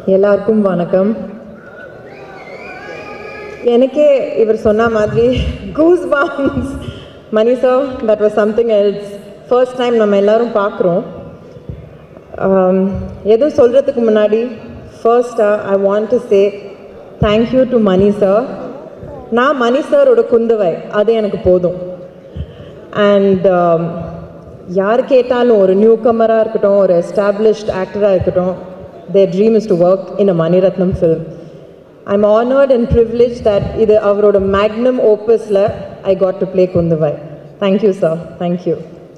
எல்லாருக்கும் வணக்கம் எனக்கே இவர் சொன்ன மாதிரி goosebumps Mani sir that was something else first time நம்ம எல்லாரும் பார்க்குறோம் எதுவும் சொல்கிறதுக்கு முன்னாடி ஃபர்ஸ்டாக I want to say thank you to Mani sir நான் மணி சாரோட குந்தவை அது எனக்கு போதும் அண்ட் யார் கேட்டாலும் ஒரு நியூ கமராக இருக்கட்டும் ஒரு எஸ்டாப்ளிஷ்ட் ஆக்டராக இருக்கட்டும் தேர் dream is to work in a Mani Ratnam film I'm honoured and privilege that இது அவரோட Magnum ஓப்பஸில் I got to play குந்துவை thank you sir thank you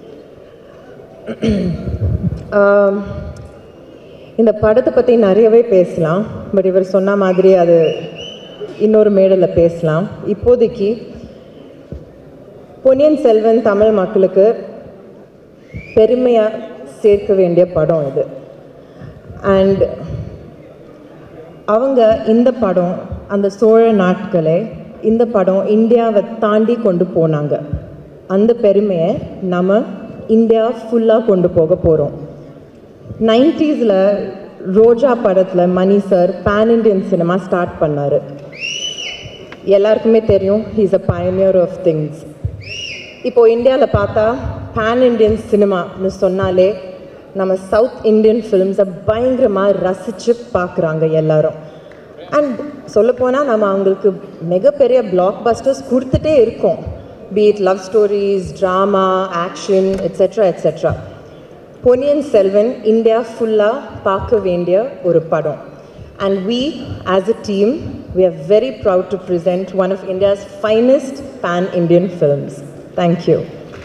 இந்த படத்தை பற்றி நிறையவே பேசலாம் பட் இவர் சொன்ன மாதிரி அது இன்னொரு மேடையில் பேசலாம் இப்போதைக்கு பொன்னியின் செல்வன் தமிழ் மக்களுக்கு பெருமையாக சேர்க்க வேண்டிய படம் இது அண்ட் அவங்க இந்த படம் அந்த சோழ நாட்களை இந்த படம் இந்தியாவை தாண்டி கொண்டு போனாங்க அந்த பெருமையை நம்ம இந்தியா ஃபுல்லாக கொண்டு போக போகிறோம் நைன்டிஸில் ரோஜா படத்தில் Mani sir pan Indian cinema start பண்ணார் எல்லாருக்குமே தெரியும் he's a pioneer of things இப்போ இந்தியாவில் பார்த்தா பேன் இண்டியன் சினிமான்னு சொன்னாலே நம்ம சவுத் இந்தியன் ஃபிலிம்ஸை பயங்கரமாக ரசித்து பார்க்குறாங்க எல்லாரும் அண்ட் சொல்லப்போனால் நம்ம அவங்களுக்கு மிகப்பெரிய பிளாக் பஸ்டர்ஸ் கொடுத்துட்டே இருக்கோம் be it love stories drama action etcetera etcetera Ponniyin Selvan India ஃபுல்லாக பார்க்க வேண்டிய ஒரு படம் and we as a team we are very proud to present one of India's finest pan Indian films thank you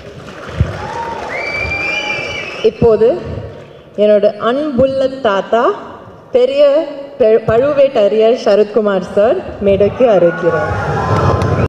இப்போது என்னோட அன்புள்ள தாத்தா பெரிய பெ- பழுவேட்டரையர் சரத்குமார் சார் மேடைக்கு அழைக்கிறார்